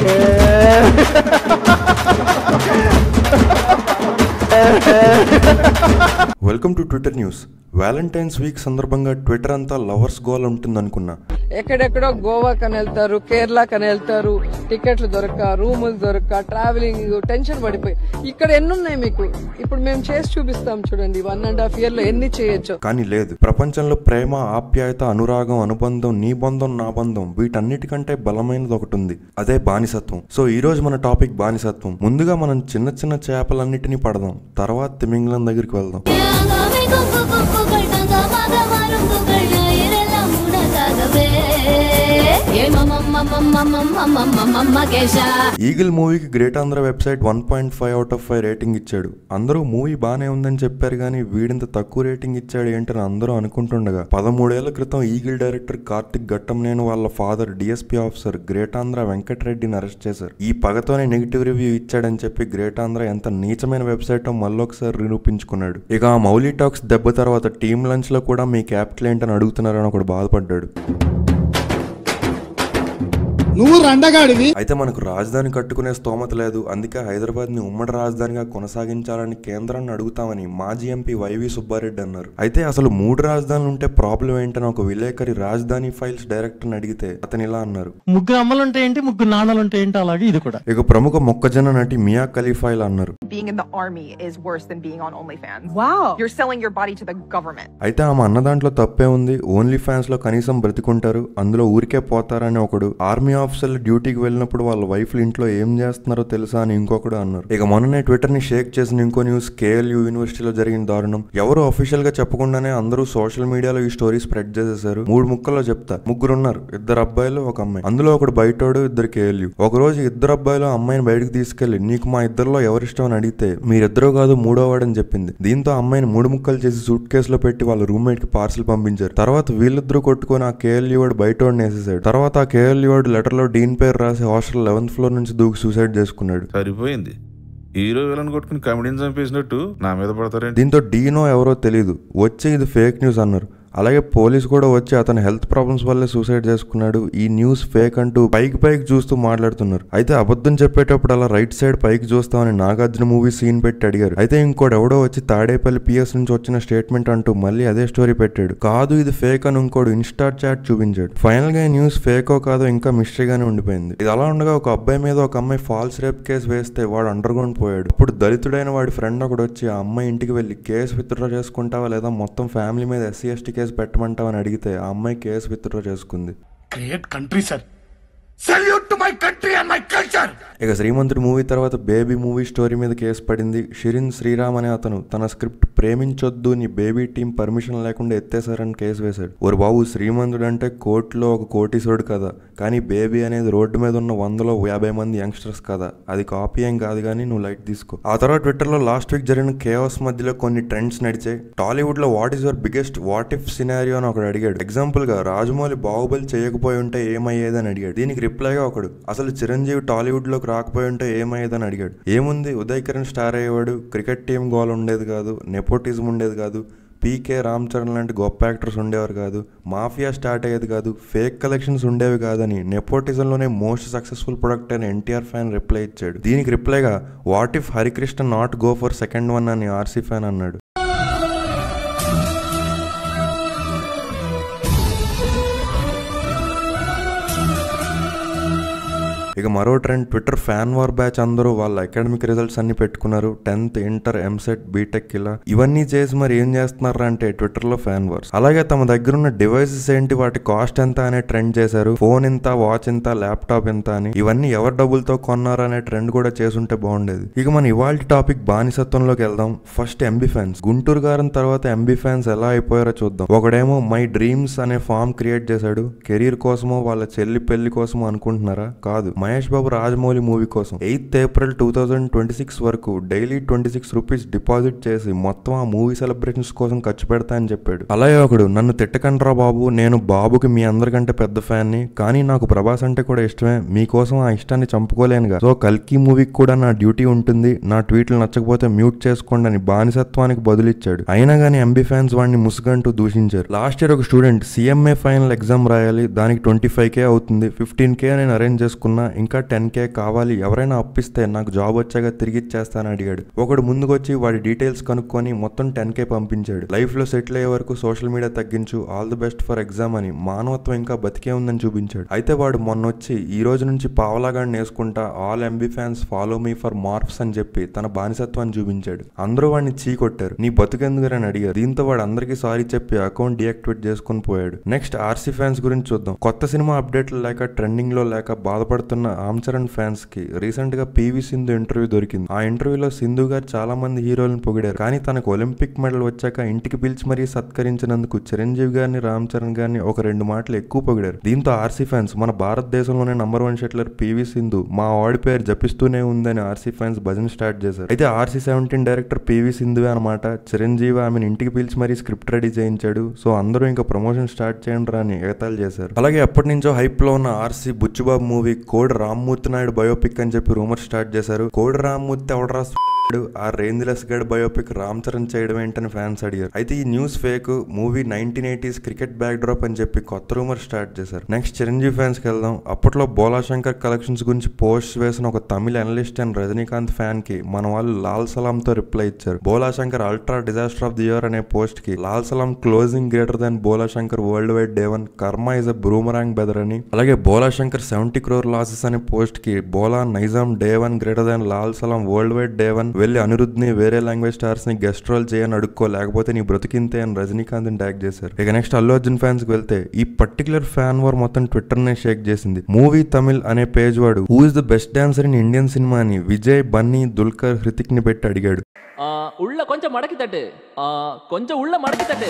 Welcome to Twitter news Valentine's week సందర్భంగా Twitter అంతా lovers goal ఉంటుందనుకున్నా ఎక్కడెక్కడో గోవా కని వెళ్తారు కేరళ కని వెళ్తారు టికెట్లు దొరక రూములు దొరక ట్రావెలింగ్ టెన్షన్ పడిపోయి ఇక్కడ ఎన్ని ఉన్నాయి మీకు ఇప్పుడు మేము చేసి చూపిస్తాం చూడండి వన్ అండ్ హాఫ్ ఇయర్ లో ఎన్ని చేయొచ్చు కానీ లేదు ప్రపంచంలో ప్రేమ ఆప్యాయత అనురాగం అనుబంధం నీ బంధం నా బంధం వీటన్నిటికంటే బలమైనది ఒకటి ఉంది అదే బానిసత్వం సో ఈ రోజు మన టాపిక్ బానిసత్వం ముందుగా మనం చిన్న చిన్న చేపలన్నిటినీ పడదాం తర్వాత తిమింగలం దగ్గరికి వెళ్దాం യാഗമേ കൊമ്പ് കൊമ്പുകൾ തങ്കമാകമാരുമ്പുകൾ ഞായരെല്ലാം ഉണകാകവേ ഏ മമ്മ മമ്മ മമ്മ മമ്മ മമ്മ കേശ ఈగిల్ మూవీకి great Andhra website one point five out of five rating ఇచ్చాడు అందరూ మూవీ బానే ఉందని చెప్పారు కానీ వీడింత తక్కువ రేటింగ్ ఇచ్చాడు ఏంటని అందరూ అనుకుంటుండగా పదమూడేళ్ల క్రితం ఈగిల్ డైరెక్టర్ కార్తిక్ ఘట్టంనేని వాళ్ళ father DSP officer great Andhra వెంకటరెడ్డిని అరెస్ట్ చేశారు ఈ పగతోనే నెగిటివ్ రివ్యూ ఇచ్చాడని చెప్పి గ్రేట్ ఆంధ్ర ఎంత నీచమైన వెబ్సైట్ మళ్ళొకసారి నిరూపించుకున్నాడు ఇక ఆ మౌలీ టాక్స్ దెబ్బ తర్వాత టీమ్ లంచ్ లో కూడా మీ క్యాపిటల్ ఏంటని అడుగుతున్నారని ఒకడు బాధపడ్డాడు నువ్వు రండగాడివి అయితే మనకు రాజధాని కట్టుకునే స్తోమత లేదు అందుకే హైదరాబాద్ ని ఉమ్మడి రాజధానిగా కొనసాగించాలని కేంద్రాన్ని అడుగుతామని మాజీ ఎంపీ వైవి సుబ్బారెడ్డి అన్నారు అయితే అసలు మూడు రాజధానులు ఉంటే ప్రాబ్లం ఏంటని ఒక విలేకరి రాజధాని ఫైల్స్ డైరెక్టర్ అడిగితే అతను ఇలా అన్నారు ముగ్గురు అమ్మలుంటే ఏంటి ముగ్గురు నాన్నలుంటే ఏంటి అలాగే ఇది కూడా ఇక ప్రముఖ మొక్కజొన్న నటి మియా ఖలీఫా ఇలా అన్నారు being in the army is worse than being on OnlyFans. Wow. You're selling your body to the government. అయితే ఆమె అన్న దాంట్లో తప్పే ఉంది ఓన్లీ ఫ్యాన్స్ లో కనీసం బ్రతికుంటారు అందులో ఊరికే పోతారని ఒకడు ఆర్మీ ఆఫీసర్లు డ్యూటీకి వెళ్ళినప్పుడు వాళ్ళ వైఫ్లు ఇంట్లో ఏం చేస్తున్నారో తెలుసా అని ఇంకొకడు అన్నారు ఇక మొన్ననే ట్విట్టర్ ని షేక్ చేసిన ఇంకో న్యూస్ కేఎల్యూ యూనివర్సిటీలో జరిగిన దారుణం ఎవరు అఫీషియల్ గా చెప్పకుండానే అందరూ సోషల్ మీడియాలో ఈ స్టోరీ స్ప్రెడ్ చేసేసారు మూడు ముక్కల్లో చెప్తా ముగ్గురు ఉన్నారు ఇద్దరు అబ్బాయిలు ఒక అమ్మాయి అందులో ఒకడు బయటోడు ఇద్దరు కేఎల్యూ ఒక రోజు ఇద్దరు అబ్బాయిలు ఆ అమ్మాయిని బయటకు తీసుకెళ్లి నీకు మా ఇద్దరిలో ఎవరిష్టం అని అడిగితే మీరిద్దరూ కాదు మూడో వాడని చెప్పింది దీంతో ఆ అమ్మాయిని మూడు ముక్కలు చేసి సూట్ కేసులో పెట్టి వాళ్ళ రూమ్మేట్ కి పార్సల్ పంపించారు తర్వాత వీళ్ళిద్దరూ కొట్టుకొని ఆ కేఎల్యూ వాడు బయట వేసేసాడు తర్వాత ఆ కేఎల్యూ వాడు లెటర్ లో డీన్ పేరు రాసి హాస్టల్ లెవెన్త్ ఫ్లోర్ నుంచి దూకి సూసైడ్ చేసుకున్నాడు సరిపోయింది హీరో విలన్ కొట్టుకుని కమెడీని చంపేసినట్టు నా మీద పడతారేంటి దీంతో డీనో ఎవరో తెలియదు వచ్చి ఇది ఫేక్ న్యూస్ అన్నారు అలాగే పోలీస్ కూడా వచ్చి అతని హెల్త్ ప్రాబ్లమ్స్ వల్లే సూసైడ్ చేసుకున్నాడు ఈ న్యూస్ ఫేక్ అంటూ పైకి పైకి చూస్తూ మాట్లాడుతున్నారు అయితే అబద్ధం చెప్పేటప్పుడు అలా రైట్ సైడ్ పైకి చూస్తామని నాగార్జున మూవీ సీన్ పెట్టి అడిగారు అయితే ఇంకోటి ఎవడో వచ్చి తాడేపల్లి పిఎస్ నుంచి వచ్చిన స్టేట్మెంట్ అంటూ మళ్ళీ అదే స్టోరీ పెట్టాడు కాదు ఇది ఫేక్ అని ఇంకోడు ఇన్స్టా చాట్ చూపించాడు ఫైనల్ గా ఈ న్యూస్ ఫేకో కాదో ఇంకా మిస్టరీగానే ఉండిపోయింది ఇది అలా ఉండగా ఒక అబ్బాయి మీద ఒక అమ్మాయి ఫాల్స్ రేప్ కేసు వేస్తే వాడు అండర్ గ్రౌండ్ పోయాడు అప్పుడు దళితుడైన వాడి ఫ్రెండ్ ఒకడు వచ్చి ఆ అమ్మాయి ఇంటికి వెళ్ళి కేసు విత్డ్రా చేసుకుంటావా లేదా మొత్తం ఫ్యామిలీ మీద ఎస్సీ ఎస్టీ కేసు పెట్టమంటావా అని అడిగితే ఆ అమ్మాయి కేసు విత్డ్రా చేసుకుంది great country sir salute to my country and my culture ఇక శ్రీమంతుడు మూవీ తర్వాత బేబీ మూవీ స్టోరీ మీద కేసు పడింది షిరిన్ శ్రీరామ్ అనే అతను తన స్క్రిప్ట్ ప్రేమించొద్దు నీ బేబీ టీం పర్మిషన్ లేకుండా ఎత్తేసారని కేసు వేశాడు ఓరు బాబు శ్రీమంతుడు అంటే కోర్టులో ఒక కోటీశ్వరుడు కదా కానీ బేబీ అనేది రోడ్డు మీద ఉన్న వందలో యాభై మంది యంగ్స్టర్స్ కదా అది కాపీ ఏం కాదు కానీ నువ్వు లైట్ తీసుకో ఆ తర్వాత ట్విట్టర్లో లాస్ట్ వీక్ జరిగిన కేఆస్ మధ్యలో కొన్ని ట్రెండ్స్ నడిచాయి టాలీవుడ్ లో what is your biggest what if scenario అని ఒకడు అడిగాడు ఎగ్జాంపుల్ గా రాజమౌళి బాహుబలి చేయకపోయి ఉంటే ఏమయ్యేది అని అడిగాడు దీనికి రిప్లైగా ఒకడు అసలు చిరంజీవి టాలీవుడ్ లోకి రాకపోయి ఉంటే ఏమయ్యేదని అడిగాడు ఏముంది ఉదయ్ కిరణ్ స్టార్ అయ్యేవాడు క్రికెట్ టీం గోల్ ఉండేది కాదు నెపోటిజం ఉండేది కాదు పీకే రామ్ చరణ్ లాంటి గొప్ప యాక్టర్స్ ఉండేవారు కాదు మాఫియా స్టార్ట్ అయ్యేది కాదు ఫేక్ కలెక్షన్స్ ఉండేవి కాదని నెపోటిజంలోనే మోస్ట్ సక్సెస్ఫుల్ ప్రొడక్ట్ అని ఎన్టీఆర్ ఫ్యాన్ రిప్లై ఇచ్చాడు దీనికి రిప్లైగా what if Harikrishna not go for second one అని ఆర్సీ ఫ్యాన్ అన్నాడు ఇక మరో trend Twitter fan war batch అందరూ వాళ్ళ అకాడమిక్ రిజల్ట్స్ అన్ని పెట్టుకున్నారు టెన్త్ ఇంటర్ ఎంసెట్ బీటెక్ ఇలా ఇవన్నీ చేసి మరి ఏం చేస్తున్నారు అంటే ట్విట్టర్ లో ఫ్యాన్ వార్స్ అలాగే తమ దగ్గర ఉన్న డివైసెస్ ఏంటి వాటి కాస్ట్ ఎంత అనే ట్రెండ్ చేశారు ఫోన్ ఎంత వాచ్ ఎంత ల్యాప్టాప్ ఎంత అని ఇవన్నీ ఎవరి డబ్బులతో కొన్నారు అనే ట్రెండ్ కూడా చేసుంటే బాగుండేది ఇక మన ఇవాళ టాపిక్ బానిసత్వంలోకి వెళ్దాం first MB fans Guntur Kaaram తర్వాత ఎంబీ ఫ్యాన్స్ ఎలా అయిపోయారో చూద్దాం ఒకడేమో మై డ్రీమ్స్ అనే ఫామ్ క్రియేట్ చేశాడు కెరీర్ కోసమో వాళ్ళ చెల్లి పెళ్లి కోసమో అనుకుంటున్నారా కాదు మహేష్ బాబు రాజమౌళి మూవీ కోసం eighth April two thousand twenty six వరకు daily twenty six rupees deposit చేసి మొత్తం ఆ మూవీ సెలబ్రేషన్స్ కోసం ఖర్చు పెడతా అని చెప్పాడు అలాగే ఒకడు నన్ను తిట్టకండ్రా బాబు నేను బాబుకి మీ అందరికంటే పెద్ద ఫ్యాన్ ని కానీ నాకు ప్రభాస్ అంటే కూడా ఇష్టమే మీకోసం ఆ ఇష్టాన్ని చంపుకోలేనుగా సో కల్కి మూవీకి కూడా నా డ్యూటీ ఉంటుంది నా ట్వీట్లు నచ్చకపోతే మ్యూట్ చేసుకోండి అని బానిసత్వానికి బదులిచ్చాడు అయినా కానీ ఎంబీ ఫ్యాన్స్ వాడిని ముసుగంటూ దూషించారు లాస్ట్ ఇయర్ ఒక స్టూడెంట్ సిఎంఏ ఫైనల్ ఎగ్జామ్ రాయాలి దానికి ట్వంటీ ఫైవ్ కే అవుతుంది ఫిఫ్టీన్ కే నేను అరేంజ్ చేసుకున్నా ఇంకా టెన్ కే కావాలి ఎవరైనా అప్పిస్తే నాకు జాబ్ వచ్చాక తిరిగి ఇచ్చేస్తానని అడిగాడు ఒకడు ముందుకొచ్చి వాడి డీటెయిల్స్ కనుక్కొని మొత్తం టెన్ కే పంపించాడు లైఫ్ లో సెటిల్ అయ్యే వరకు సోషల్ మీడియా తగ్గించు all the best for exam అని మానవత్వం ఇంకా బతికే ఉందని చూపించాడు అయితే వాడు మొన్న వచ్చి ఈ రోజు నుంచి పావలాగాన్ని నేసుకుంటా all MB fans follow me for marks అని చెప్పి తన బానిసత్వాన్ని చూపించాడు అందరూ వాడిని చీ కొట్టారు నీ బతుకెందుకురని అడిగారు దీంతో వాడు అందరికీ సారీ చెప్పి అకౌంట్ డియాక్టివేట్ చేసుకుని పోయాడు నెక్స్ట్ ఆర్సీ ఫ్యాన్స్ గురించి చూద్దాం కొత్త సినిమా అప్డేట్లు లేక ట్రెండింగ్ లో లేక బాధపడుతున్న ఆమ్ చరణ్ ఫ్యాన్స్ కి రీసెంట్ గా పీవీ సింధు ఇంటర్వ్యూ దొరికింది ఆ ఇంటర్వ్యూలో సింధు గారు చాలా మంది హీరోలను పొగిడారు కానీ తనకు ఒలింపిక్ మెడల్ వచ్చాక ఇంటికి పిలిచి మరీ సత్కరించినందుకు చిరంజీవి గారిని రామ్ చరణ్ గారిని ఒక రెండు మాటలు ఎక్కువ పొగిడారు దీంతో ఆర్సీ ఫ్యాన్స్ మన భారతదేశంలోనే number one shuttler PV Sindhu మా వాడి పేరు జపిస్తూనే ఉందని ఆర్సీ ఫ్యాన్స్ భజన స్టార్ట్ చేశారు అయితే ఆర్సీ సెవెంటీన్ డైరెక్టర్ పీవీ సింధువే అనమాట చిరంజీవి ఆమెను ఇంటికి పిలిచి మరీ స్క్రిప్ట్ రెడీ చేయించాడు సో అందరూ ఇంకా ప్రమోషన్ స్టార్ట్ చేయండి రా అని ఎగతాలు చేశారు అలాగే ఎప్పటి నుంచో హైప్ లో ఉన్న ఆర్సీ బుచ్చిబాబు మూవీ కోడి రామ్మూర్తి నాయుడు బయోపిక్ అని చెప్పి రూమర్ స్టార్ట్ చేశారు కోడి రామ్మూర్తి ఎవడరా స్***డు? ఆ రేంజ్లెస్ గడ్ బయోపిక్ రామ్ చరణ్ చేయడం ఏంటని ఫ్యాన్స్ అడిగారు అయితే ఈ news fake movie nineteen eighties cricket backdrop అని చెప్పి కొత్త రూమర్ స్టార్ట్ చేశారు నెక్స్ట్ చిరంజీవి ఫ్యాన్స్ కి వెళ్దాం అప్పట్లో బోలా శంకర్ కలెక్షన్స్ గురించి పోస్ట్ వేసిన ఒక Tamil analyst and Rajinikanth fan కి మన వాళ్ళు లాల్ సలాం తో రిప్లై ఇచ్చారు Bhola Shankar ultra disaster of the year అనే పోస్ట్ కి Lal Salaam closing greater than Bola Shankar worldwide day one karma is a boomerang brother అని అలాగే బోలా శంకర్ సెవెంటీ క్రోర్ లాసెస్ అనే పోస్ట్ కి Bhola Nizam day one greater than Lal Salaam worldwide day one వెళ్ళి అనిరుద్ని వేరే లాంగ్వేజ్ స్టార్స్ ని గెస్ట్ రోల్ చేయని అడుక్కో లేకపోతే నీ బ్రతికింతే అని రజనీకాంత్ ట్యాగ్ చేశారు ఇక నెక్స్ట్ అల్లు అర్జున్ ఫ్యాన్స్ కి వెళ్తే ఈ పర్టికులర్ ఫ్యాన్ వార్ మొత్తం ట్విట్టర్ నే షేక్ చేసింది మూవీ తమిళ్ అనే పేజ్ వాడు who is the best dancer in Indian cinema అని విజయ్ బన్నీ దుల్కర్ హృతిక్ ని పెట్టి అడిగాడు ஆ, உள்ள கொஞ்சம் மடக்கி தட்டு ஆ, கொஞ்சம் உள்ள மடக்கி தட்டு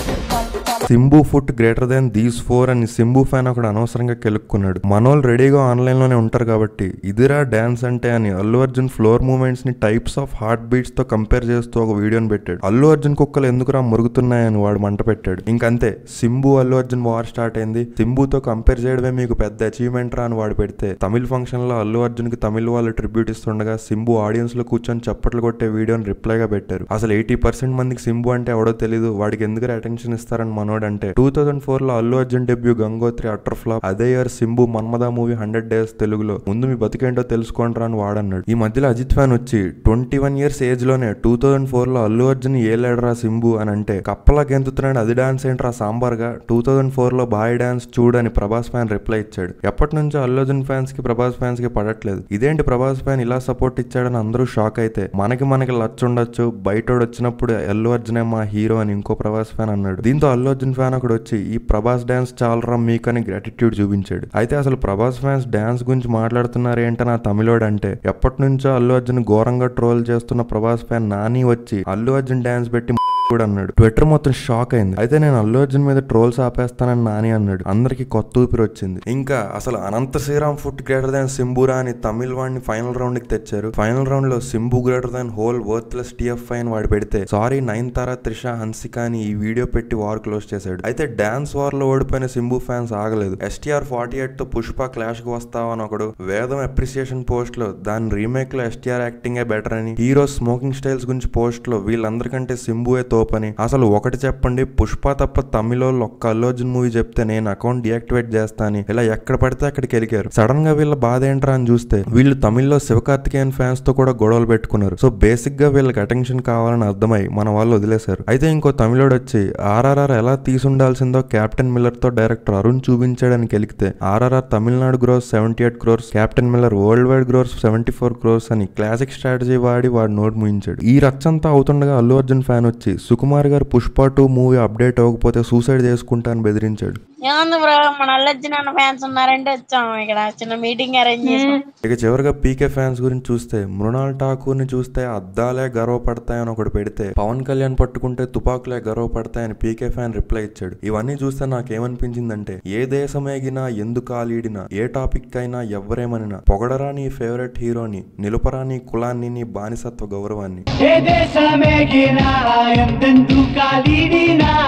Simbu foot greater than these four అని సింబు ఫ్యాన్ ఒకడు అనవసరంగా కెలుక్కున్నాడు మనోళ్ళు రెడీగా ఆన్లైన్ లోనే ఉంటారు కాబట్టి ఇదిరా డాన్స్ అంటే అని అల్లు అర్జున్ ఫ్లోర్ మూమెంట్స్ ని టైప్స్ ఆఫ్ హార్ట్ బీట్స్ తో కంపేర్ చేస్తూ ఒక వీడియోని పెట్టాడు అల్లు అర్జున్ కుక్కలు ఎందుకురా మురుగుతున్నాయని వాడు మంట పెట్టాడు ఇంకంతే సింబు అల్లు అర్జున్ వార్ స్టార్ట్ అయింది సింబుతో కంపేర్ చేయడమే మీకు పెద్ద అచీవ్మెంట్ రా అని వాడు పెడితే తమిళ్ ఫంక్షన్ లో అల్లు అర్జున్ కి తమిళ్ వాళ్ళు ట్రిబ్యూట్ ఇస్తుండగా సింబు ఆడియన్స్ లో కూర్చొని చప్పట్లు కొట్టే వీడియోని రిప్లైగా పెట్టారు అసలు ఎయిటీ పర్సెంట్ మందికి సింబు అంటే ఎవడో తెలియదు వాడికి ఎందుకు అటెన్షన్ ఇస్తారని మనోడు అంటే టూ థౌసండ్ ఫోర్ లో Allu Arjun debut Gangotri utter flop అదే year Simbu Manmadha movie hundred days తెలుగులో ముందు మీ బతికేంటో తెలుసుకోండి అని వాడన్నాడు ఈ మధ్యలో అజిత్ ఫ్యాన్ వచ్చి ట్వంటీ వన్ ఇయర్స్ ఏజ్ లోనే టూ థౌసండ్ ఫోర్ లో అల్లు అర్జున్ ఏలేడరా సింబు అని అంటే కప్పలా గెంతుతున్నాడు అది డాన్స్ ఏంట్రా సాంబార్ గా టూ థౌసండ్ ఫోర్ లో బాయ్ డాన్స్ చూడని ప్రభాస్ ఫ్యాన్ రిప్లై ఇచ్చాడు ఎప్పటి నుంచో అల్లు అర్జున్ ఫ్యాన్స్ కి ప్రభాస్ ఫ్యాన్స్ కి పడట్లేదు ఇదేంటి ప్రభాస్ ఫ్యాన్ ఇలా సపోర్ట్ ఇచ్చాడని అందరూ షాక్ అయితే మనకి మనకి లచ్చ ఉండొచ్చు బయటోడు వచ్చినప్పుడు అల్లు అర్జునే మా హీరో అని ఇంకో ప్రభాస్ ఫ్యాన్ అన్నాడు దీంతో అల్లు అర్జున్ ఫ్యాన్ ఒకడు వచ్చి ఈ ప్రభాస్ డాన్స్ చాలరా మీకని గ్రాటిట్యూడ్ చూపించాడు అయితే అసలు ప్రభాస్ ఫ్యాన్స్ డాన్స్ గురించి మాట్లాడుతున్నారు ఏంటని ఆ తమిళోడు అంటే ఎప్పటి నుంచో అల్లు అర్జున్ ఘోరంగా ట్రోల్ చేస్తున్న ప్రభాస్ ఫ్యాన్ నాని వచ్చి అల్లు అర్జున్ డాన్స్ పెట్టి కూడా అన్నాడు ట్విట్టర్ మొత్తం షాక్ అయింది అయితే నేను అల్లు అర్జున్ మీద ట్రోల్స్ ఆపేస్తానని నాని అన్నాడు అందరికి కొత్త ఊపిరి వచ్చింది ఇంకా అసలు Anantha Sriram foot greater than సింబురా అని తమిళ్ వాడిని ఫైనల్ రౌండ్ కి తెచ్చారు ఫైనల్ రౌండ్ లో Simbu greater than whole worthless TF అని వాడు పెడితే సారీ నైన్ తారా త్రిష హన్సిక అని ఈ వీడియో పెట్టి వార్ క్లోజ్ చేశాడు అయితే డాన్స్ వార్ లో ఓడిపోయిన సింబు ఫ్యాన్స్ ఆగలేదు ఎస్టీఆర్ ఫార్టీ ఎయిట్ తో పుష్ప క్లాష్ కి వస్తావా అని ఒకడు వేదం అప్రిసియేషన్ పోస్ట్ లో దాని రీమేక్ లో ఎస్టీఆర్ యాక్టింగ్ బెటర్ అని హీరో స్మోకింగ్ స్టైల్స్ గురించి పోస్ట్ లో వీళ్ళందరికంటే సింబుయే తోపని అసలు ఒకటి చెప్పండి పుష్ప తప్ప తమిళ ఒక్క అల్లు అర్జున్ మూవీ చెప్తే నేను అకౌంట్ డియాక్టివేట్ చేస్తాను ఇలా ఎక్కడ పడితే అక్కడికి వెళ్ళారు సడన్ గా వీళ్ళ బాధ ఏంట్రా అని చూస్తే వీళ్ళు తమిళ్లో శివకార్తికేయన్ ఫ్యాన్స్ తో కూడా గొడవలు పెట్టుకున్నారు సో బేసిక్ గా వీళ్ళకి అటెన్షన్ కావాలని అర్థమై మన వాళ్ళు వదిలేశారు అయితే ఇంకో తమిళోడు వచ్చి ఆర్ఆర్ఆర్ ఎలా తీసుండాల్సిందో కెప్టెన్ మిల్లర్ తో డైరెక్టర్ అరుణ్ చూపించాడని కెలికితే RRR Tamil Nadu gross seventy eight crores captain Miller world wide gross seventy four crores అని క్లాసిక్ స్ట్రాటజీ వాడి వాడు నోట్ ముయించాడు ఈ రచ్చంతా అవుతుండగా అల్లు అర్జున్ ఫ్యాన్ వచ్చి Sukumar garu Pushpa two movie update అవ్వకపోతే సూసైడ్ చేసుకుంటా అని బెదిరించాడు ఏముంది బ్రో మన అల్లొచ్చి నన్ను ఫ్యాన్స్ ఉన్నారంటే వచ్చాము ఇక్కడ చిన్న మీటింగ్ అరేంజ్ చేసాం ఇక చివరిగా పీకే ఫ్యాన్స్ గురించి చూస్తే మృణాల్ ఠాకూర్ ని చూస్తే అద్దాలే గర్వపడతాయని ఒకటి పెడితే పవన్ కళ్యాణ్ పట్టుకుంటే తుపాకులే గర్వపడతాయని పీకే ఫ్యాన్ రిప్లై ఇచ్చాడు ఇవన్నీ చూస్తే నాకేమనిపించిందంటే ఏ దేశమేగినా ఎందుకు ఆలీడినా ఏ టాపిక్ అయినా ఎవరేమనినా పొగడరా నీ ఫేవరెట్ హీరోని నిలుపరా నీ కులాన్ని నీ బానిసత్వ గౌరవాన్ని ఏ దేశమేగినా ఎందెందు కాలిడినా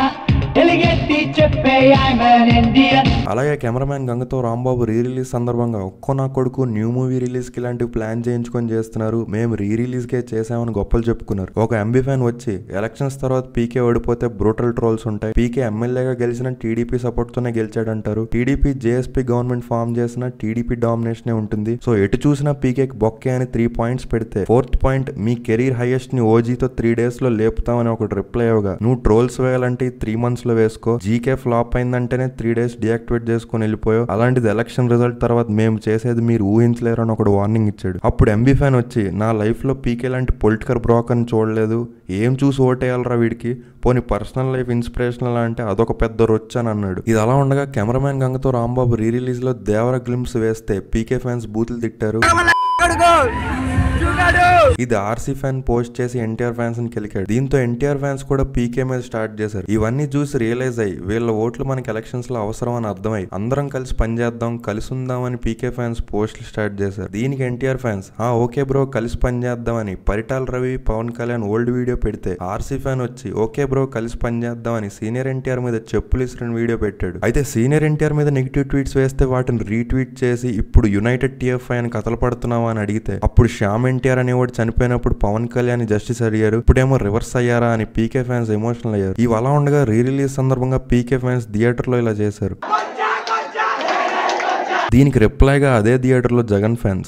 ఎలిగెత్తి చెప్పే I'm an Indian అలాగే కెమెరామ్యాన్ గంగతో రాంబాబు రీ రిలీజ్ సందర్భంగా ఒక్కో నా కొడుకు న్యూ మూవీ రిలీజ్ కి ఇలాంటివి ప్లాన్ చేయించుకొని చేస్తున్నారు మేము రీ రిలీజ్ కే చేసామని గొప్పలు చెప్పుకున్నారు ఒక ఎంబీ ఫ్యాన్ వచ్చి ఎలక్షన్స్ తర్వాత పీకే ఓడిపోతే బ్రూటల్ ట్రోల్స్ ఉంటాయి పీకే ఎమ్మెల్యేగా గెలిచిన టీడీపీ సపోర్ట్ తోనే గెలిచాడంటారు టీడీపీ జేఎస్పీ గవర్నమెంట్ ఫామ్ చేసిన టీడీపీ డామినేషన్ ఉండేది సో ఎటు చూసినా పీకేకి బొక్కే అని త్రీ పాయింట్స్ పెడితే ఫోర్త్ పాయింట్ మీ కెరీర్ హైయెస్ట్ ని ఓజీతో త్రీ డేస్ లో లేపుతామని ఒకటి రిప్లై అవ్వగా నువ్వు ట్రోల్స్ వేయాలంటే త్రీ మంత్స్ లో వేసుకో జీకే ఫ్లాప్ అయిందంటేనే త్రీ డేస్ డియాక్టివేట్ చేసుకుని వెళ్ళిపోయావు అలాంటిది ఎలక్షన్ రిజల్ట్ తర్వాత మేము చేసేది మీరు ఊహించలేరు అని ఒకడు వార్నింగ్ ఇచ్చాడు అప్పుడు ఎంబీ ఫ్యాన్ వచ్చి నా లైఫ్ లో పీకే లాంటి పొలిటికల్ బ్రోకర్ని చూడలేదు ఏం చూసి ఓటేయాలరా వీడికి పోనీ పర్సనల్ లైఫ్ ఇన్స్పిరేషనల్ అంటే అదొక పెద్ద రొచ్చు అని అన్నాడు ఇది అలా ఉండగా కెమెరామ్యాన్ గంగతో రాంబాబు రీ రిలీజ్ లో దేవర గ్లిమ్స్ వేస్తే పీకే ఫ్యాన్స్ బూతులు తిట్టారు ఇది ఆర్సీ ఫ్యాన్ పోస్ట్ చేసి ఎన్టీఆర్ ఫ్యాన్స్ ని కెలికాడు దీంతో ఎన్టీఆర్ ఫ్యాన్స్ కూడా పీకే మీద స్టార్ట్ చేశారు ఇవన్నీ చూసి రియలైజ్ అయ్యి వీళ్ళ ఓట్లు మనకి ఎలక్షన్స్ లో అవసరం అని అర్థమై అందరం కలిసి పనిచేద్దాం కలిసి ఉందామని పీకే ఫ్యాన్స్ పోస్టులు స్టార్ట్ చేశారు దీనికి ఎన్టీఆర్ ఫ్యాన్స్ ఆ ఓకే బ్రో కలిసి పనిచేద్దామని పరిటాల రవి పవన్ కళ్యాణ్ ఓల్డ్ వీడియో పెడితే ఆర్సీ ఫ్యాన్ వచ్చి ఓకే బ్రో కలిసి పనిచేద్దామని సీనియర్ ఎన్టీఆర్ మీద చెప్పులు ఇసిన వీడియో పెట్టాడు అయితే సీనియర్ ఎన్టీఆర్ మీద నెగిటివ్ ట్వీట్స్ వేస్తే వాటిని రీట్వీట్ చేసి ఇప్పుడు యునైటెడ్ టీఎఫ్ఐ అని కథలు పడుతున్నావా అని అడిగితే అప్పుడు శ్యామ్ ఎన్టీఆర్ అనేవాడు చనిపోయినప్పుడు పవన్ కళ్యాణ్ జస్టిస్ అడిగారు ఇప్పుడేమో రివర్స్ అయ్యారా అని పీకే ఫ్యాన్స్ ఎమోషనల్ అయ్యారు ఇవి అలా ఉండగా రీ రిలీజ్ సందర్భంగా పీకే ఫ్యాన్స్ థియేటర్ లో ఇలా చేశారు దీనికి రిప్లైగా అదే థియేటర్ లో జగన్ ఫ్యాన్స్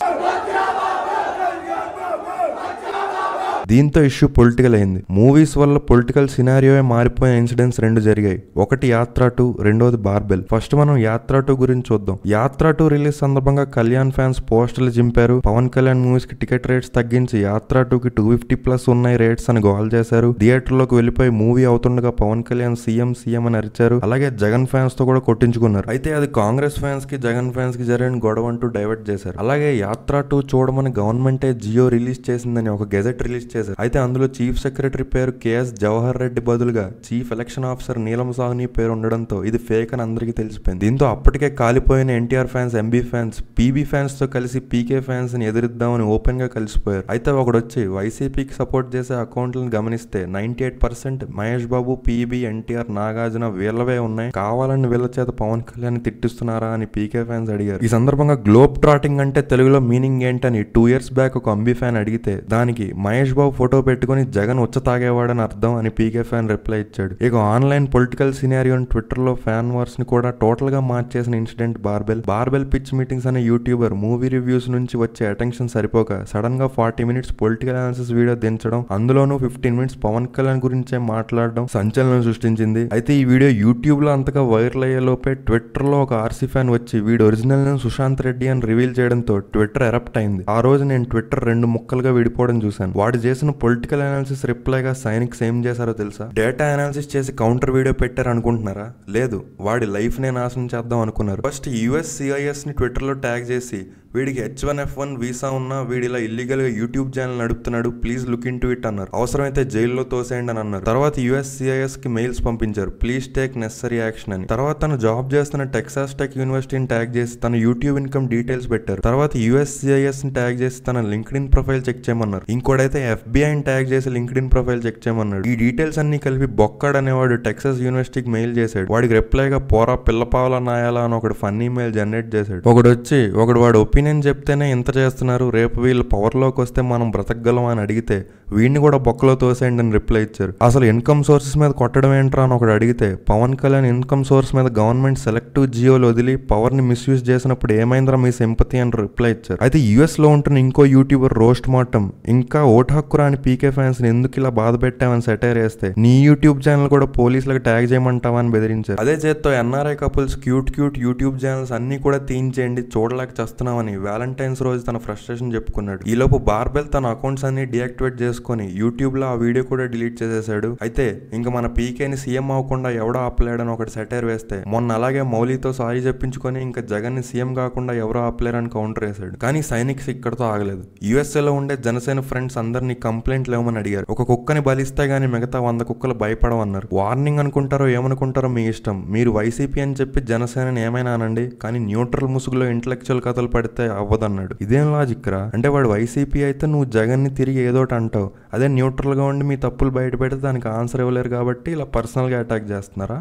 దీంతో ఇష్యూ పొలిటికల్ అయింది మూవీస్ వల్ల పొలిటికల్ సినారియోయే మారిపోయిన ఇన్సిడెంట్స్ రెండు జరిగాయి ఒకటి యాత్ర టూ రెండోది బార్బెల్ ఫస్ట్ మనం యాత్ర టూ గురించి చూద్దాం యాత్ర టూ రిలీజ్ సందర్భంగా కళ్యాణ్ ఫ్యాన్స్ పోస్టర్లు చింపారు పవన్ కళ్యాణ్ మూవీస్ కి టికెట్ రేట్స్ తగ్గించి యాత్ర టూ కి టూ ఫిఫ్టీ ప్లస్ ఉన్నాయి రేట్స్ అని గోల్ చేశారు థియేటర్ లోకి వెళ్ళిపోయి మూవీ అవుతుండగా పవన్ కళ్యాణ్ సీఎం సీఎం అని అరిచారు అలాగే జగన్ ఫ్యాన్స్ తో కూడా కొట్టించుకున్నారు అయితే అది కాంగ్రెస్ ఫ్యాన్స్ కి జగన్ ఫ్యాన్స్ కి జరిగిన గొడవ అంటూ డైవర్ట్ చేశారు అలాగే యాత్ర టూ చూడమని గవర్నమెంటే జియో రిలీజ్ చేసిందని ఒక గెజెట్ రిలీజ్ చేశారు అయితే అందులో చీఫ్ సెక్రటరీ పేరు కేఎస్ జవహర్ రెడ్డి బదులుగా చీఫ్ ఎలక్షన్ ఆఫీసర్ నీలం సాహ్ని పేరు ఉండడంతో ఇది ఫేక్ అని అందరికీ తెలిసిపోయింది దీంతో అప్పటికే కాలిపోయిన NTR fans MB fans PB fans తో కలిసి పీకే ఫ్యాన్స్ ని ఎదురిద్దామని ఓపెన్ గా కలిసిపోయారు అయితే ఒకడు వచ్చి వైసీపీకి సపోర్ట్ చేసే అకౌంట్లను గమనిస్తే ninety eight percent Mahesh Babu PB NTR Nagarjuna వీళ్ళవే ఉన్నాయి కావాలని వీళ్ళ చేత పవన్ కళ్యాణ్ తిట్టిస్తున్నారా అని పీకే ఫ్యాన్స్ అడిగారు ఈ సందర్భంగా గ్లోబ్ ట్రాటింగ్ అంటే తెలుగులో మీనింగ్ ఏంటని టూ ఇయర్స్ బ్యాక్ ఒక అంబీ ఫ్యాన్ అడిగితే దానికి మహేష్ బాబు ఫోటో పెట్టుకుని జగన్ ఉచ్చ తాగేవాడని అర్థం అని పీకే ఫ్యాన్ రిప్లై ఇచ్చాడు ఇక ఆన్లైన్ పొలిటికల్ సినారియోని ట్విట్టర్ లో ఫ్యాన్ వార్స్ ని కూడా టోటల్ గా మార్చేసిన incident barbell barbell pitch meetings అనే యూట్యూబర్ మూవీ రివ్యూస్ నుంచి వచ్చే అటెన్షన్ సరిపోక సడన్ గా forty minutes political analysis video దించడం అందులోనూ ఫిఫ్టీన్ మినిట్స్ పవన్ కళ్యాణ్ గురించే మాట్లాడడం సంచలనం సృష్టించింది అయితే ఈ వీడియో యూట్యూబ్ లో అంతగా వైరల్ అయ్యే లోపే ట్విట్టర్ లో ఒక ఆర్సీ ఫ్యాన్ వచ్చి వీడి ఒరిజినల్ నేమ్ సుశాంత్ రెడ్డి అని రివీల్ చేయడంతో ట్విట్టర్ ఎరప్ట్ అయింది ఆ రోజు నేను ట్విట్టర్ రెండు ముక్కలుగా విడిపోవడం చూశాను వాడు చేసిన పొలిటికల్ అనాలిసిస్ రిప్లైగా సైనిక్స్ ఏం చేశారో తెలుసా డేటా అనాలిసిస్ చేసి కౌంటర్ వీడియో పెట్టారు అనుకుంటున్నారా లేదు వాడి లైఫ్ నే నాశనం చేద్దాం అనుకున్నారు ఫస్ట్ యుఎస్ సిఐఎస్ ని ట్విట్టర్ లో ట్యాగ్ చేసి వీడికి H one F one visa ఉన్నా వీడి ఇలా ఇల్లీగల్ గా యూట్యూబ్ ఛానల్ నడుపుతున్నాడు please look into it అన్నారు అవసరమైతే జైల్లో తోసేయండి అని అన్నారు తర్వాత యుఎస్ సిఐఎస్ కి మెయిల్స్ పంపించారు ప్లీజ్ టేక్ నెసరీ యాక్షన్ అని తర్వాత తను జాబ్ చేస్తున్న టెక్సాస్ టెక్ యూనివర్సిటీని ట్యాగ్ చేసి తన యూట్యూబ్ ఇన్కమ్ డీటెయిల్స్ పెట్టారు తర్వాత యుఎస్ సిఐఎస్ ని ట్యాగ్ చేసి తన లింక్డ్ ఇన్ ప్రొఫైల్ చెక్ చేయమన్నారు ఇంకోటైతే ఎఫ్బిఐని ట్యాగ్ చేసి లింక్డ్ ఇన్ ప్రొఫైల్ చెక్ చేయమన్నాడు ఈ డీటెయిల్స్ అన్ని కలిపి బొక్కడ్ అనేవాడు టెక్సాస్ యూనివర్సిటీకి మెయిల్ చేశాడు వాడికి రిప్లైగా పోరా పిల్లపావల నాయాలా అని ఒకడు ఫన్నీ మెయిల్ జనరేట్ చేశాడు ఒకడు వచ్చి ఒకడు వాడు ఒపీనియన్ చెప్తేనే ఇంత చేస్తున్నారు రేపు వీళ్ళు పవర్లోకి వస్తే మనం బ్రతకగలం అని అడిగితే వీడిని కూడా బొక్కలో తోసేయండి అని రిప్లై ఇచ్చారు అసలు ఇన్కమ్ సోర్సెస్ మీద కొట్టడం ఏంట్రా అని ఒకడు అడిగితే పవన్ కళ్యాణ్ ఇన్కమ్ సోర్స్ మీద గవర్నమెంట్ సెలెక్టివ్ జియోలు వదిలి పవర్ ని మిస్యూజ్ చేసినప్పుడు ఏమైందిరా మీ సింపతి అని రిప్లై ఇచ్చారు అయితే యుఎస్ లో ఉంటున్న ఇంకో యూట్యూబర్ రోస్ట్ మార్టం ఇంకా ఓటు హక్కురా అని పీకే ఫ్యాన్స్ ని ఎందుకు ఇలా బాధ పెట్టామని సెటైర్ వేస్తే నీ యూట్యూబ్ ఛానల్ కూడా పోలీసులకు ట్యాగ్ చేయమంటావా అని బెదిరించారు అదే చేత్తో NRI couples cute cute YouTube channels అన్ని కూడా తీయించేయండి చూడలేక చేస్తున్నామని వ్యాలంటైన్స్ రోజు తన ఫ్రస్ట్రేషన్ చెప్పుకున్నాడు ఈలోపు బార్బెల్ తన అకౌంట్స్ అన్ని డియాక్టివేట్ చేసుకుని యూట్యూబ్ లో ఆ వీడియో కూడా డిలీట్ చేసేసాడు అయితే ఇంకా మన పీకేని సీఎం అవ్వకుండా ఎవడో ఆపలేడని ఒకటి సెటైర్ వేస్తే మొన్న అలాగే మౌలితో సారీ చెప్పించుకొని ఇంకా జగన్ ని సీఎం కాకుండా ఎవరో ఆపలేరని కౌంటర్ వేశాడు కానీ సైనిక్స్ ఇక్కడతో ఆగలేదు యుఎస్ఏలో ఉండే జనసేన ఫ్రెండ్స్ అందరినీ కంప్లైంట్లు ఇవ్వమని అడిగారు ఒక కుక్కని బలిస్తే గానీ మిగతా వంద కుక్కలు భయపడవన్నారు వార్నింగ్ అనుకుంటారో ఏమనుకుంటారో మీ ఇష్టం మీరు వైసీపీ అని చెప్పి జనసేనని ఏమైనా అనండి కానీ న్యూట్రల్ ముసుగులో ఇంటలెక్చువల్ కథలు పడితే అవ్వదన్నాడు ఇదేం లాజిక్ రా అంటే వాడు వైసీపీ అయితే నువ్వు జగన్ ని తిరిగి ఏదోటి అంటావు అదే న్యూట్రల్ గా ఉండి మీ తప్పులు బయట పెడితే దానికి ఆన్సర్ ఇవ్వలేరు కాబట్టి ఇలా పర్సనల్ గా అటాక్ చేస్తున్నారా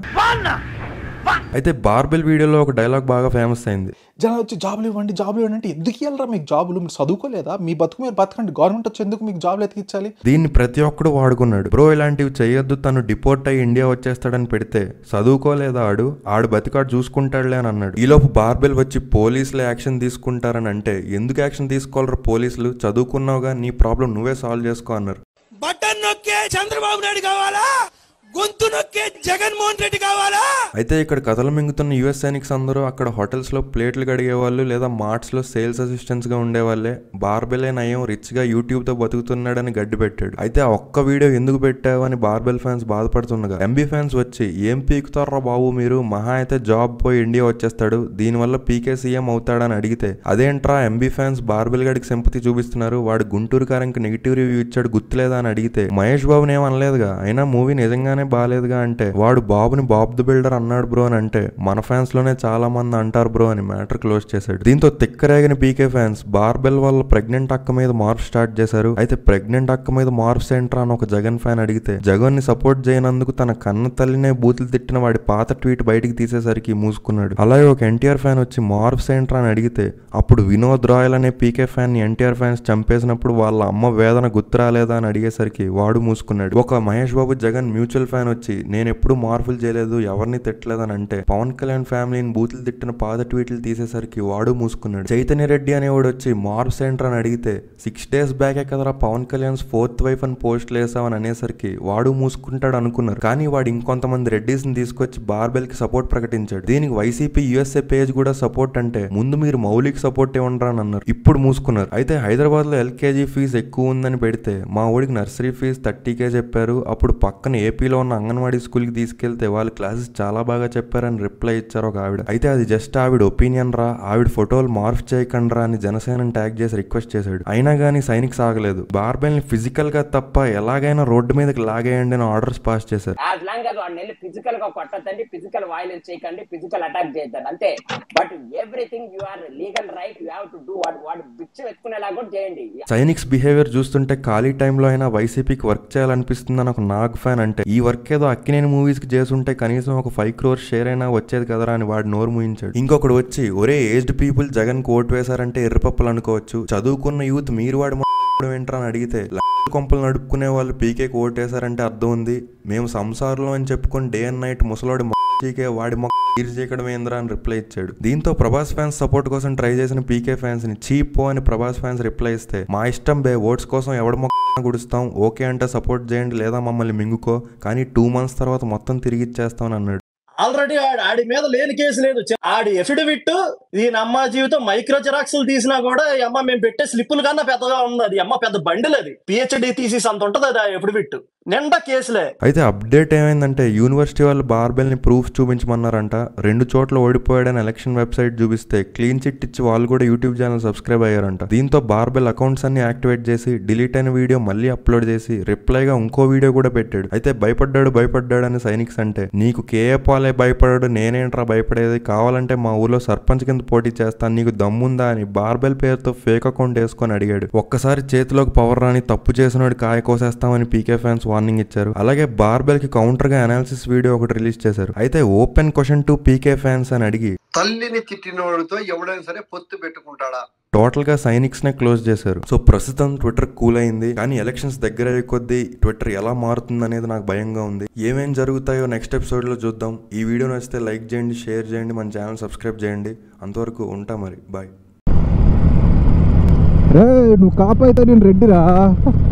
అయితే బార్బెల్ వీడియోలో ఒక డైలాగ్ బాగా ఫేమస్ అయింది జనాలు వచ్చి జాబులు ఇవ్వండి జాబులు ఇవ్వండి అంటే ఎందుకు ఇవ్వాలరా మీకు జాబులు మీరు చదువుకోలేదా మీ బతుకు మీరు బతకండి గవర్నమెంట్ వచ్చి ఎందుకు మీకు జాబులు ఎతికించాలి దీన్ని ప్రతి ఒక్కడు వాడుకున్నాడు బ్రో ఇలాంటివి చేయొద్దు తను డిపోర్ట్ అయ్యి ఇండియా వచ్చేస్తాడని పెడితే చదువుకోలేదా ఆడు ఆడు బతికాడు చూసుకుంటాడులే అని అన్నాడు ఈలోపు బార్బెల్ వచ్చి పోలీసులు యాక్షన్ తీసుకుంటారని అంటే ఎందుకు యాక్షన్ తీసుకోవాలరా పోలీసులు చదువుకున్నావుగా నీ ప్రాబ్లం నువ్వే సాల్వ్ చేసుకో అన్నారు బటన్ నొక్కే చంద్రబాబు నాయుడు కావాలా గొంతు నొక్కే జగన్మోహన్ రెడ్డి కావాలా అయితే ఇక్కడ కథలు మింగుతున్న యుఎస్ సైనిక్స్ అందరూ అక్కడ హోటల్స్ లో ప్లేట్లు కడిగేవాళ్ళు లేదా మార్ట్స్ లో సేల్స్ అసిస్టెంట్స్ గా ఉండేవాళ్ళే బార్బెలే నయం రిచ్ గా యూట్యూబ్ తో బతుకుతున్నాడని గడ్డి పెట్టాడు అయితే ఆ ఒక్క వీడియో ఎందుకు పెట్టావు అని బార్బెల్ ఫ్యాన్స్ బాధపడుతుండగా ఎంబీ ఫ్యాన్స్ వచ్చి ఏం పీకుతారా బాబు మీరు మహా అయితే జాబ్ పోయి ఇండియా వచ్చేస్తాడు దీనివల్ల పీకే సీఎం అవుతాడని అడిగితే అదేంట్రా ఎంబీ ఫ్యాన్స్ బార్బెల్ గడికి సింపతి చూపిస్తున్నారు వాడు గుంటూరు కారంకి నెగిటివ్ రివ్యూ ఇచ్చాడు గుర్తులేదా అని అడిగితే మహేష్ బాబుని ఏం అనలేదుగా అయినా మూవీ నిజంగానే బాగాలేదుగా అంటే వాడు బాబుని బాబ్ ది బిల్డర్ అన్నాడు బ్రో అని అంటే మన ఫ్యాన్స్ లోనే చాలా మంది అంటారు బ్రో అని మ్యాటర్ క్లోజ్ చేశాడు దీంతో తిక్కరేగిన పీకే ఫ్యాన్స్ బార్బెల్ వల్ల ప్రెగ్నెంట్ అక్క మీద మార్పు స్టార్ట్ చేశారు అయితే ప్రెగ్నెంట్ అక్క మీద మార్ప్స్ ఏంట్రా అని ఒక జగన్ ఫ్యాన్ అడిగితే జగన్ ని సపోర్ట్ చేయనందుకు తన కన్న తల్లినే బూతులు తిట్టిన వాడి పాత ట్వీట్ బయటికి తీసేసరికి మూసుకున్నాడు అలాగే ఒక ఎన్టీఆర్ ఫ్యాన్ వచ్చి మార్ప్స్ ఏంట్రా అని అడిగితే అప్పుడు వినోద్ రాయల్ అనే పీకే ఫ్యాన్ ని ఎన్టీఆర్ ఫ్యాన్స్ చంపేసినప్పుడు వాళ్ళ అమ్మ వేదన గుర్తు రాలేదా అని అడిగేసరికి వాడు మూసుకున్నాడు ఒక మహేష్ బాబు జగన్ మ్యూచువల్ ఫ్యాన్ వచ్చి నేను ఎప్పుడు మార్పులు చేయలేదు ఎవరిని తిట్టలేదని అంటే పవన్ కళ్యాణ్ ఫ్యామిలీని బూతులు తిట్టిన పాత ట్వీట్లు తీసేసరికి వాడు మూసుకున్నాడు చైతన్య రెడ్డి అనేవాడు వచ్చి మార్పు సెంటర్ అని అడిగితే సిక్స్ డేస్ బ్యాకే కదరా పవన్ కళ్యాణ్ ఫోర్త్ వైఫ్ అని పోస్ట్లు వేసామని అనేసరికి వాడు మూసుకుంటాడు అనుకున్నారు కానీ వాడు ఇంకొంతమంది రెడ్డిస్ ని తీసుకొచ్చి బార్బెల్ కి సపోర్ట్ ప్రకటించాడు దీనికి వైసీపీ యుఎస్ఏ పేజ్ కూడా సపోర్ట్ అంటే ముందు మీరు మౌలిక సపోర్ట్ ఇవ్వండి అని అన్నారు ఇప్పుడు మూసుకున్నారు అయితే హైదరాబాద్ లో ఎల్కేజీ ఫీజు ఎక్కువ ఉందని పెడితే మా ఊడికి నర్సరీ ఫీజు థర్టీకే చెప్పారు అప్పుడు పక్కన ఏపీలో ఉన్న అంగన్వాడీ స్కూల్ కి తీసుకెళ్తే వాళ్ళు క్లాసెస్ చాలా బాగా చెప్పారని రిప్లై ఇచ్చారు ఒక ఆవిడ అయితే అది జస్ట్ ఆవిడ ఒపీనియన్ రా ఆవిడ ఫోటోలు మార్ఫ్ చేయకండి రా అని జనసేనని ట్యాగ్ చేసి రిక్వెస్ట్ చేశాడు అయినా కానీ సైనిక్ సాగలేదు బార్బెల్ ని ఫిజికల్ గా తప్ప ఎలాగైనా రోడ్డు మీదకి లాగేయండి అని ఆర్డర్స్ పాస్ చేశారు యాజ్ లాంగ్ as వాడిని వెళ్ళి ఫిజికల్ గా కొట్టద్దండి ఫిజికల్ వైలెన్స్ చేయకండి ఫిజికల్ అటాక్ చేయొద్దండి అంతే but everything you are legal right you have to do what వాడు బిచ్చి వెతుకునేలా కూడా చేయండి సైనిక్స్ బిహేవియర్ చూస్తుంటే ఖాళీ టైంలో అయినా వైసీపీకి వర్క్ చేయాలనిపిస్తుందని ఒక నాగ్ ఫ్యాన్ అంటే ఈ వర్క్ ఏదో అక్కినేని మూవీస్ కి చేసుంటే కనీసం ఒక ఫైవ్ క్రోర్స్ షేర్ అయినా వచ్చేది కదరా అని వాడు నోరు మూయించాడు ఇంకొకడు వచ్చి ఒరే ఏజ్డ్ పీపుల్ జగన్ కు ఓటు వేశారంటే ఎర్రపప్పులు అనుకోవచ్చు చదువుకున్న యూత్ మీరు వాడు ఏంట్రా అని అడిగితే లక్షల కొంపలు నడుపుకునే వాళ్ళు పీకేకి ఓటు వేశారంటే అర్థం ఉంది మేము సంసారంలో అని చెప్పుకొని డే అండ్ నైట్ ముసలోడి చీకే వాడి మొక్క తీర్చేయడం ఏంద్రా అని రిప్లై ఇచ్చాడు దీంతో ప్రభాస్ ఫ్యాన్స్ సపోర్ట్ కోసం ట్రై చేసిన పీకే ఫ్యాన్స్ ని చీప్ అని ప్రభాస్ ఫ్యాన్స్ రిప్లై ఇస్తే మా ఇష్టం బే ఓట్స్ కోసం ఎవడ మొక్క గుడుస్తాం ఓకే అంటే సపోర్ట్ చేయండి లేదా మమ్మల్ని మింగుకో కానీ టూ మంత్స్ తర్వాత మొత్తం తిరిగి ఇచ్చేస్తాం అని అన్నాడు ఆల్రెడీ ఆడి ఆడి మీద లేని కేసు లేదు చె- ఆడి ఎఫిడవిట్ ఈ అమ్మ జీవితం మైక్రో జిరాక్స్లు తీసినా కూడా ఈ అమ్మ మేము పెట్టే స్లిప్పులు కన్నా పెద్దగా ఉంది అది అమ్మ పెద్ద బండిల్ అది పిహెచ్డి తీసేసి అంత ఉంటది అది ఆ ఎఫిడవిట్ నిండా కేసులే అయితే అప్డేట్ ఏమైందంటే యూనివర్సిటీ వాళ్ళు బార్బెల్ ని ప్రూఫ్ చూపించమన్నారంట రెండు చోట్ల ఓడిపోయాడని ఎలక్షన్ వెబ్సైట్ చూపిస్తే క్లీన్ చిట్ ఇచ్చి వాళ్ళు కూడా యూట్యూబ్ ఛానల్ సబ్స్క్రైబ్ అయ్యారంట దీంతో బార్బెల్ అకౌంట్స్ అన్ని యాక్టివేట్ చేసి డిలీట్ అయిన వీడియో మళ్ళీ అప్లోడ్ చేసి రిప్లైగా ఇంకో వీడియో కూడా పెట్టాడు అయితే భయపడ్డాడు భయపడ్డాడు అని సైనిక్స్ అంటే నీకు కేఏ పాలే భయపడాడు నేనేంట్రా భయపడేది కావాలంటే మా ఊర్లో సర్పంచ్ కింద పోటీ చేస్తాను నీకు దమ్ముందా అని బార్బెల్ పేరుతో ఫేక్ అకౌంట్ వేసుకొని అడిగాడు ఒక్కసారి చేతిలోకి పవర్ రాని తప్పు చేసినోడు కాయ కోసేస్తామని పీకే ఫ్యాన్స్ వార్నింగ్ ఇచ్చారు అలాగే బార్బెల్ కి కౌంటర్ గా అనాలిసిస్ వీడియో ఒకటి రిలీజ్ చేశారు అయితే open question to PK fans అని అడిగి తల్లిని తిట్టినోడితో ఎవడైనా సరే పొత్తు పెట్టుకుంటాడా టోటల్ గా సైనిక్స్ నే క్లోజ్ చేశారు సో ప్రస్తుతం ట్విట్టర్ కూల్ అయింది కానీ ఎలక్షన్స్ దగ్గర అయ్యే కొద్దీ ట్విట్టర్ ఎలా మారుతుంది అనేది నాకు భయంగా ఉంది ఏమేం జరుగుతాయో నెక్స్ట్ ఎపిసోడ్ లో చూద్దాం ఈ వీడియో నచ్చితే లైక్ చేయండి షేర్ చేయండి మన ఛానల్ సబ్స్క్రైబ్ చేయండి అంతవరకు ఉంటా మరి బాయ్ రే నువ్వు కాపు అయితే నేను రెడ్డిరా